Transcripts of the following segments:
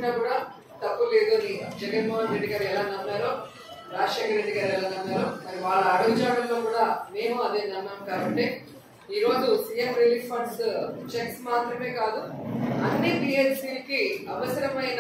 నమ్మినా కూడా తప్పు లేదు అని జగన్మోహన్ రెడ్డి గారు ఎలా నమ్మారో రాజశేఖర రెడ్డి గారు ఎలా నమ్మారో మరి వాళ్ళ అడుగుజాడల్లో కూడా మేము అదే నమ్మాం కాబట్టి ఈ రోజు సీఎం రిలీఫ్ ఫండ్స్ చెక్స్ మాత్రమే కాదు అన్ని పిహెచ్సిలకి అవసరమైన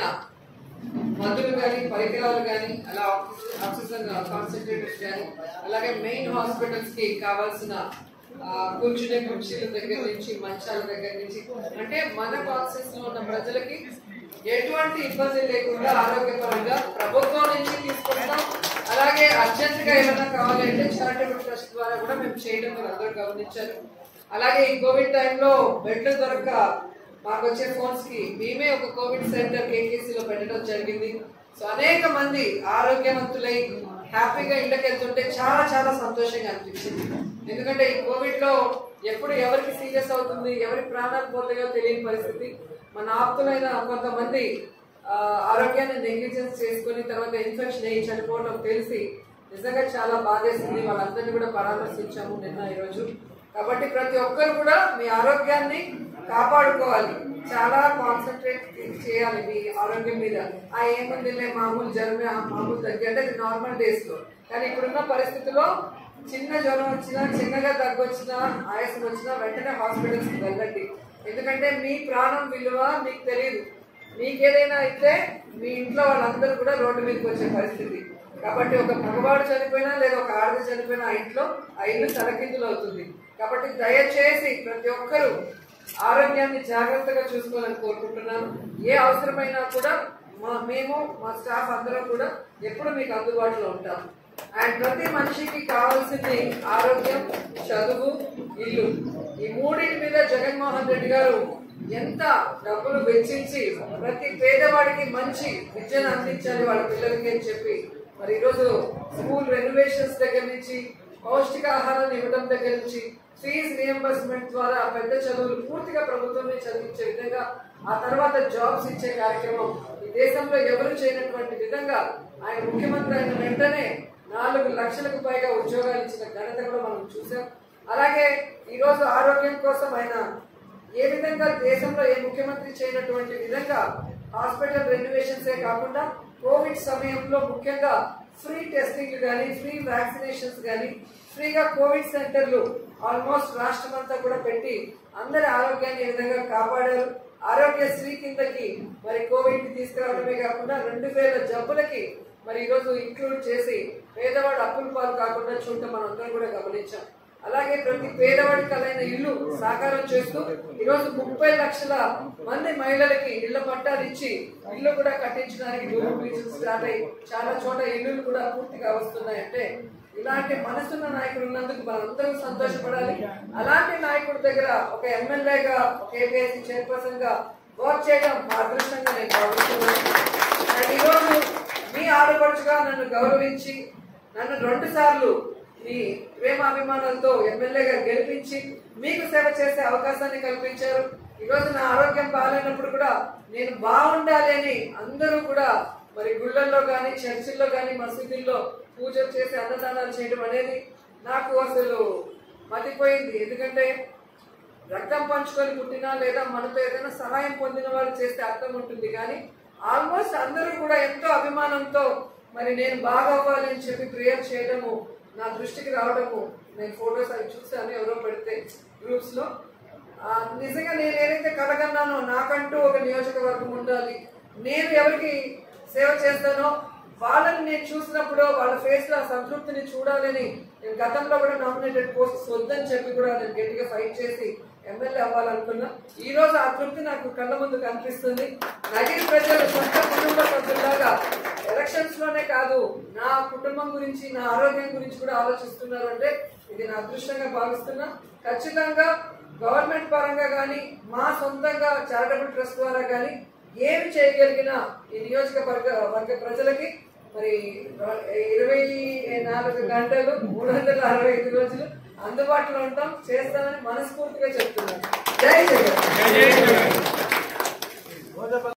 మందులు కానీ పరికరాలు కానీ అలా ఆక్సిజన్ ఆక్సిజన్ కాన్సన్ట్రేటర్స్ కానీ అలాగే మెయిన్ హాస్పిటల్స్ కి కావాల్సిన ఆ, కూర్చునే కుర్చీల దగ్గర నుంచి మంచాల దగ్గర నుంచి అంటే మన కాన్సెన్స్ లో ఉన్న ప్రజలకి ఎటువంటి ఇబ్బంది లేకుండా ఆరోగ్యపరంగా ప్రభుత్వం నుంచి తీసుకుంటాం అలాగే అర్జెంట్ గా ఏమైనా కావాలంటే చారిటబుల్ ట్రస్ట్ ద్వారా కూడా మేము చేయడం మీరు అందరూ గమనించారు అలాగే ఈ కోవిడ్ టైంలో బెడ్లు దొరక్క మాకు వచ్చే ఫోన్స్ కి మేమే ఒక కోవిడ్ సెంటర్ కేకేసీ లో పెట్టడం జరిగింది సో అనేక మంది ఆరోగ్యవంతులై హ్యాపీగా ఇళ్ళకి వెళ్తుంటే చాలా చాలా సంతోషంగా అనిపించింది ఎందుకంటే ఈ కోవిడ్ లో ఎప్పుడు ఎవరికి సీరియస్ అవుతుంది ఎవరి ప్రాణాలు పోతాయో తెలియని పరిస్థితి మన ఆప్తులైన కొంతమంది ఆ, ఆరోగ్యాన్ని నెగ్లిజెన్స్ చేసుకుని తర్వాత ఇన్ఫెక్షన్ అయ్యి చనిపోవడం తెలిసి నిజంగా చాలా బాధేసింది వాళ్ళందరినీ కూడా పరామర్శించాము నిన్న ఈరోజు కాబట్టి ప్రతి ఒక్కరు కూడా మీ ఆరోగ్యాన్ని కాపాడుకోవాలి చాలా కాన్సన్ట్రేట్ చేయాలి మీ ఆరోగ్యం మీద ఆ ఏముందిలే మామూలు జ్వరమే ఆ మామూలు తగ్గి అంటే నార్మల్ డేస్ లో కానీ ఇప్పుడున్న పరిస్థితిలో చిన్న జ్వరం వచ్చినా చిన్నగా దగ్గు వచ్చినా ఆయాసం వచ్చినా వెంటనే హాస్పిటల్స్ కి వెళ్ళండి ఎందుకంటే మీ ప్రాణం విలువ మీకు తెలియదు మీకేదైనా అయితే మీ ఇంట్లో వాళ్ళందరూ కూడా రోడ్డు మీదకి వచ్చే పరిస్థితి కాబట్టి ఒక మగవాడు చనిపోయినా లేదా ఒక ఆడది చనిపోయినా ఆ ఇంట్లో ఆ ఇల్లు తలకిందులు అవుతుంది కాబట్టి దయచేసి ప్రతి ఒక్కరూ ఆరోగ్యాన్ని జాగ్రత్తగా చూసుకోవాలని కోరుకుంటున్నాను ఏ అవసరమైనా కూడా మా మేము మా స్టాఫ్ అందరం కూడా ఎప్పుడు మీకు అందుబాటులో ఉంటాం అండ్ ప్రతి మనిషికి కావాల్సింది ఆరోగ్యం చదువు ఇల్లు ఈ మూడింటి మీద జగన్మోహన్ రెడ్డి గారు ఎంత డబ్బులు వెచ్చించి ప్రతి పేదవాడికి మంచి విద్యను అందించాలి వాళ్ళ పిల్లలకి అని చెప్పి మరి ఈరోజు స్కూల్ రెనోవేషన్స్ దగ్గర నుంచి పౌష్టికాహారాన్ని ఇవ్వడం దగ్గర నుంచి ఫీజు రియంబర్స్మెంట్ ద్వారా పెద్ద చదువులు పూర్తిగా ప్రభుత్వమే చదివించే విధంగా ఆ తర్వాత జాబ్స్ ఇచ్చే కార్యక్రమం ఈ దేశంలో ఎవరు చేయనటువంటి విధంగా ఆయన ముఖ్యమంత్రి అయిన వెంటనే నాలుగు లక్షలకు పైగా ఉద్యోగాలు ఇచ్చిన ఘనత కూడా మనం చూసాం అలాగే ఈ రోజు ఆరోగ్యం కోసం ఆయన ఏ విధంగా దేశంలో ఏ ముఖ్యమంత్రి చేయనటువంటి విధంగా హాస్పిటల్ రెనోవేషన్స్ కాకుండా కోవిడ్ సమయంలో ముఖ్యంగా ఫ్రీ టెస్టింగ్ కానీ ఫ్రీ వ్యాక్సినేషన్స్ కానీ ఫ్రీగా కోవిడ్ సెంటర్లు ఆల్మోస్ట్ రాష్ట్రం అంతా కూడా పెట్టి అందరి ఆరోగ్యాన్ని ఈ విధంగా కాపాడారు ఆరోగ్యశ్రీ కిందకి మరి కోవిడ్ ని తీసుకురావడమే కాకుండా రెండు వేల జబ్బులకి మరి ఈరోజు ఇంక్లూడ్ చేసి పేదవాడు అప్పుల పాలు కాకుండా చూడటం మనం అందరం కూడా గమనించాం అలాగే ప్రతి పేదవాడి కలైన ఇల్లు సాకారం చేస్తూ ఈరోజు ముప్పై లక్షల మంది మహిళలకి ఇళ్ల పట్టాలు ఇచ్చి ఇల్లు కూడా కట్టించడానికి భూమి పూజలు స్టార్ట్ అయ్యి చాలా చోట ఇల్లులు కూడా పూర్తిగా వస్తున్నాయంటే ఇలాంటి మనసున్న నాయకుడు ఉన్నందుకు మనందరం సంతోషపడాలి అలాంటి నాయకుడి దగ్గర ఒక ఎమ్మెల్యేగా ఒక ఏపీఎస్సీ చైర్పర్సన్ గా వర్క్ చేయడం మా అదృష్టంగా నేను భావిస్తున్నాను అండ్ ఈరోజు మీ ఆడపడుచుగా నన్ను గౌరవించి నన్ను రెండు సార్లు మీ ప్రేమాభిమానాలతో ఎమ్మెల్యేగా గెలిపించి మీకు సేవ చేసే అవకాశాన్ని కల్పించారు ఈరోజు నా ఆరోగ్యం బాగాలేనప్పుడు కూడా నేను బాగుండాలి అని అందరూ కూడా మరి గుళ్ళల్లో కానీ చర్చిల్లో కానీ మసీదుల్లో పూజలు చేసి అన్నదానాలు చేయడం అనేది నాకు అసలు మతిపోయింది ఎందుకంటే రక్తం పంచుకొని పుట్టినా లేదా మనతో ఏదైనా సహాయం పొందిన వాళ్ళు చేస్తే అర్థం ఉంటుంది కానీ ఆల్మోస్ట్ అందరూ కూడా ఎంతో అభిమానంతో మరి నేను బాగా అవ్వాలి అని చెప్పి ప్రేయర్ చేయడము నా దృష్టికి రావడము నేను ఫొటోస్ అవి చూసాను ఎవరో పెడితే గ్రూప్స్ లో ఆ, నిజంగా నేను ఏదైతే కలగన్నానో నాకంటూ ఒక నియోజకవర్గం ఉండాలి నేను ఎవరికి సేవ చేస్తానో వాళ్ళని నేను చూసినప్పుడు వాళ్ళ ఫేస్ లో ఆ సంతృప్తిని చూడాలని నేను గతంలో కూడా నామినేటెడ్ పోస్ట్ వద్దని చెప్పి కూడా నేను గట్టిగా ఫైట్ చేసి ఎమ్మెల్యే అవ్వాలనుకున్నా ఈ రోజు ఆ తృప్తి నాకు కళ్ళ ముందు కనిపిస్తుంది నగిరి ప్రజలు సొంత కుటుంబ సభ్యులాగా ఎలక్షన్స్ లోనే కాదు నా కుటుంబం గురించి నా ఆరోగ్యం గురించి కూడా ఆలోచిస్తున్నారు అంటే ఇది నా అదృష్టంగా భావిస్తున్నా ఖచ్చితంగా గవర్నమెంట్ పరంగా కానీ మా సొంతంగా చారిటబుల్ ట్రస్ట్ ద్వారా కానీ ఏమి చేయగలిగినా ఈ నియోజకవర్గ వర్గ ప్రజలకి మరి ఇరవై నాలుగు గంటలు మూడు వందల అరవై ఐదు రోజులు అందుబాటులో ఉంటాం చేస్తామని మనస్ఫూర్తిగా చెప్తున్నాను జై జగన్